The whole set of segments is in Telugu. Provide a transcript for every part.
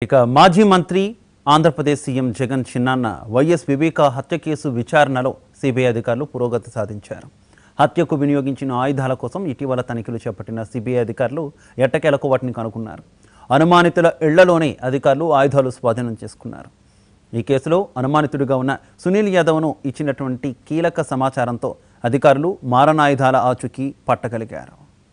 ఇక మాజీ మంత్రి ఆంధ్రప్రదేశ్ సీఎం జగన్ చిన్నాన్న వైఎస్ వివేక హత్య కేసు విచారణలో సిబిఐ అధికారులు పురోగతి సాధించారు హత్యకు వినియోగించిన ఆయుధాల కోసం ఇటీవల తనిఖీలు చేపట్టిన సిబిఐ అధికారులు ఎట్టకేలకు వాటిని కనుగొన్నారు అనుమానితుల ఇళ్లలోనే అధికారులు ఆయుధాలు స్వాధీనం చేసుకున్నారు ఈ కేసులో అనుమానితుడిగా ఉన్న సునీల్ యాదవ్ను ఇచ్చినటువంటి కీలక సమాచారంతో అధికారులు మారణాయుధాల ఆచూకీ పట్టగలిగారు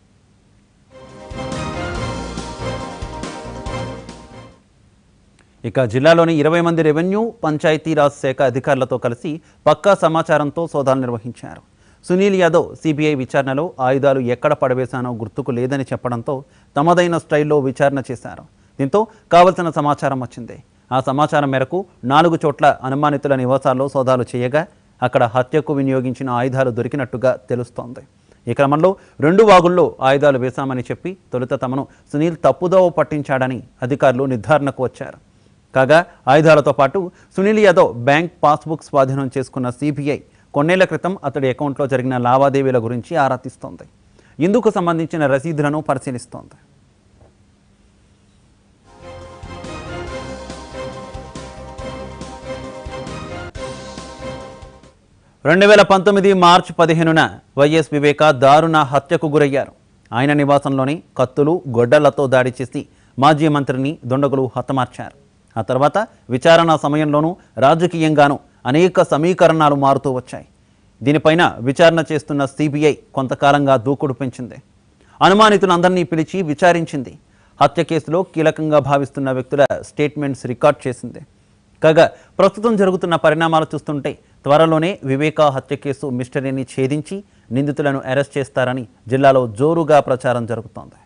ఇక జిల్లాలోని ఇరవై మంది రెవెన్యూ పంచాయతీరాజ్ శాఖ అధికారులతో కలిసి పక్కా సమాచారంతో సోదాలు నిర్వహించారు సునీల్ యాదవ్ సిబిఐ విచారణలో ఆయుధాలు ఎక్కడ పడవేశానో గుర్తుకు లేదని చెప్పడంతో తమదైన స్టైల్లో విచారణ చేశారు దీంతో కావలసిన సమాచారం వచ్చింది ఆ సమాచారం మేరకు నాలుగు చోట్ల అనుమానితుల నివాసాల్లో సోదాలు చేయగా అక్కడ హత్యకు వినియోగించిన ఆయుధాలు దొరికినట్టుగా తెలుస్తోంది ఈ క్రమంలో రెండు వాగుల్లో ఆయుధాలు వేశామని చెప్పి తొలుత తమను సునీల్ తప్పుదోవ పట్టించాడని అధికారులు నిర్ధారణకు వచ్చారు కాగా ఆయుధాలతో పాటు సునీల్ యాదవ్ బ్యాంక్ పాస్బుక్ స్వాధీనం చేసుకున్న సిబిఐ కొన్నేళ్ల క్రితం అతడి అకౌంట్లో జరిగిన లావాదేవీల గురించి ఆరా తీస్తోంది ఇందుకు సంబంధించిన రసీదులను పరిశీలిస్తోంది రెండు వేల పంతొమ్మిది మార్చి పదిహేనున వైఎస్ వివేక దారుణ హత్యకు గురయ్యారు ఆయన నివాసంలోని కత్తులు గొడ్డళ్లతో దాడి చేసి మాజీ మంత్రిని దుండగులు హతమార్చారు ఆ తర్వాత విచారణ సమయంలోనూ రాజకీయంగానూ అనేక సమీకరణాలు మారుతూ వచ్చాయి దీనిపైన విచారణ చేస్తున్న సిబిఐ కొంతకాలంగా దూకుడు పెంచింది అనుమానితులందరినీ పిలిచి విచారించింది హత్య కేసులో కీలకంగా భావిస్తున్న వ్యక్తుల స్టేట్మెంట్స్ రికార్డ్ చేసింది కాగా ప్రస్తుతం జరుగుతున్న పరిణామాలు చూస్తుంటే త్వరలోనే వివేకా హత్య కేసు మిస్టరీని ఛేదించి నిందితులను అరెస్ట్ చేస్తారని జిల్లాలో జోరుగా ప్రచారం జరుగుతోంది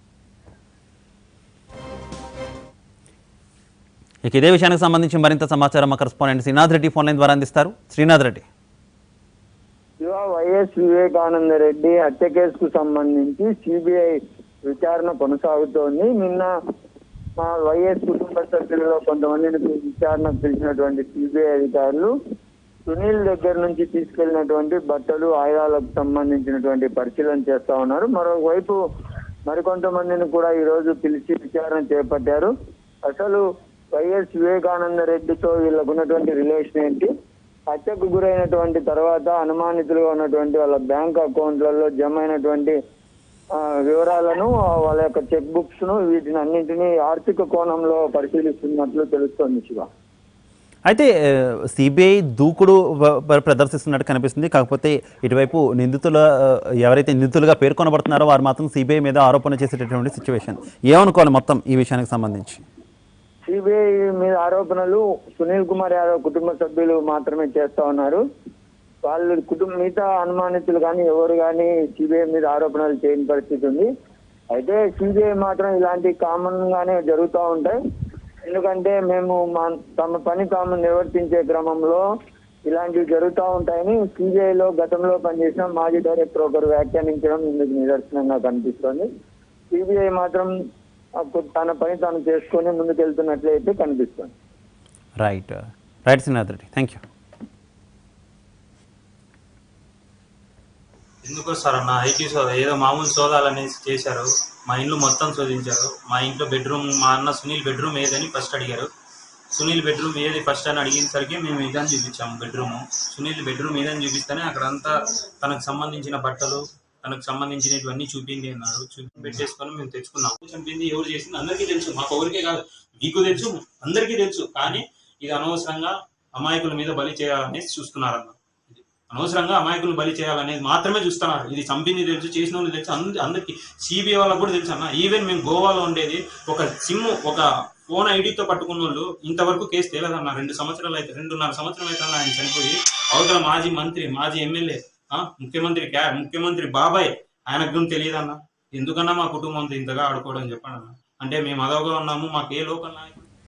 ఇక ఇదే విషయానికి సంబంధించి మరింత సమాచారం మా correspondent Srinath Reddy phone line ద్వారా అందిస్తారు శ్రీనాథ్ రెడ్డి శివ వైఎస్ వివేకానంద రెడ్డి హత్య కేసుకు సంబంధించి సిబిఐ విచారణ కొనసాగుతోంది నిన్న మా వైఎస్ కుటుంబ సభ్యులలో కొంతమందిని విచారణకు పిలిచినటువంటి సిబిఐ అధికారులు సునీల్ దగ్గర నుంచి తీసుకెళ్లినటువంటి బట్టలు ఆయుధాలకు సంబంధించినటువంటి పరిశీలన చేస్తా ఉన్నారు మరోవైపు మరికొంతమందిని కూడా ఈ రోజు పిలిచి విచారణ చేపట్టారు అసలు వైఎస్ వివేకానంద రెడ్డితో వీళ్ళకు ఉన్నటువంటి రిలేషన్ ఏంటి హత్యకు గురైనటువంటి తర్వాత అనుమానితులుగా ఉన్నటువంటి వాళ్ళ బ్యాంక్ అకౌంట్లలో జమ అయినటువంటి ఆ, వివరాలను ఆ, వాళ్ళ యొక్క చెక్ బుక్స్ ను వీటిని అన్నింటినీ ఆర్థిక కోణంలో పరిశీలిస్తున్నట్లు తెలుస్తోంది శివ అయితే సిబిఐ దూకుడు వ- వ- ప్రదర్శిస్తున్నట్టు కనిపిస్తుంది కాకపోతే ఇటువైపు నిందితుల ఆ, ఎవరైతే నిందితులుగా పేర్కొనబడుతున్నారో వారు మాత్రం సిబిఐ మీద ఆరోపణ చేసేటటువంటి సిచ్యువేషన్ ఏమనుకోవాలి మొత్తం ఈ విషయానికి సంబంధించి సిబిఐ మీద ఆరోపణలు సునీల్ కుమార్ యాదవ్ కుటుంబ సభ్యులు మాత్రమే చేస్తా ఉన్నారు వాళ్ళు కుటుంబ మిగతా అనుమానితులు కానీ ఎవరు కానీ సిబిఐ మీద ఆరోపణలు చేయని పరిస్థితి ఉంది అయితే సిబిఐ మాత్రం ఇలాంటి కామన్ గానే జరుగుతూ ఉంటాయి ఎందుకంటే మేము మా తమ పని తాము నిర్వర్తించే క్రమంలో ఇలాంటివి జరుగుతూ ఉంటాయని సిబిఐ లో గతంలో పనిచేసిన మాజీ డైరెక్టర్ ఒకరు వ్యాఖ్యానించడం ఇందుకు నిదర్శనంగా కనిపిస్తోంది సిబిఐ మాత్రం అప్పుడు తన పని తాను చేసుకొని ముందుకెళ్తున్నట్లయితే కనిపిస్తుంది right right Srinath Reddy thank you ఎందుకు వస్తారన్న ఐటీ సోదా ఏదో మామూలు సోదాలు అనేసి చేశారు మా ఇల్లు మొత్తం శోధించారు మా ఇంట్లో బెడ్రూమ్ మా అన్న సునీల్ బెడ్రూమ్ ఏదని ఫస్ట్ అడిగారు సునీల్ బెడ్రూమ్ ఏది ఫస్ట్ అని అడిగేసరికి మేము ఇదని చూపించాము బెడ్రూమ్ సునీల్ బెడ్రూమ్ ఏదని చూపిస్తేనే అక్కడంతా తనకు సంబంధించిన బట్టలు తనకు సంబంధించినవన్నీ చూపింది అన్నారు చూపి పెట్టేసుకొని మేము తెచ్చుకున్నాం చంపింది ఎవరు చేసింది అందరికీ తెలుసు మాకు ఎవరికే కాదు మీకు తెలుసు అందరికీ తెలుసు కానీ ఇది అనవసరంగా అమాయకుల మీద బలి చేయాలనేసి చూస్తున్నారన్న ఇది అనవసరంగా అమాయకులను బలి చేయాలనేది మాత్రమే చూస్తున్నారు ఇది చంపింది తెలుసు చేసిన వాళ్ళు తెలుసు అంద అందరికి సిబిఐ వాళ్ళకి కూడా తెలుసు అన్న ఈవెన్ మేము గోవాలో ఉండేది ఒక సిమ్ ఒక ఫోన్ ఐడితో పట్టుకున్న వాళ్ళు ఇంతవరకు కేసు తేలేదన్న రెండు సంవత్సరాలు అయితే రెండున్నర సంవత్సరం అయితే ఆయన చనిపోయి అవతల మాజీ మంత్రి మాజీ ఎమ్మెల్యే ఆ, ముఖ్యమంత్రి క్యా ముఖ్యమంత్రి బాబాయ్ ఆయనకు కూడా తెలియదన్న ఎందుకన్నా మా కుటుంబంతో ఇంతగా ఆడుకోవడం చెప్పండి అన్న అంటే మేము అదోగా ఉన్నాము మాకు ఏ లోకల్ నాయకుడు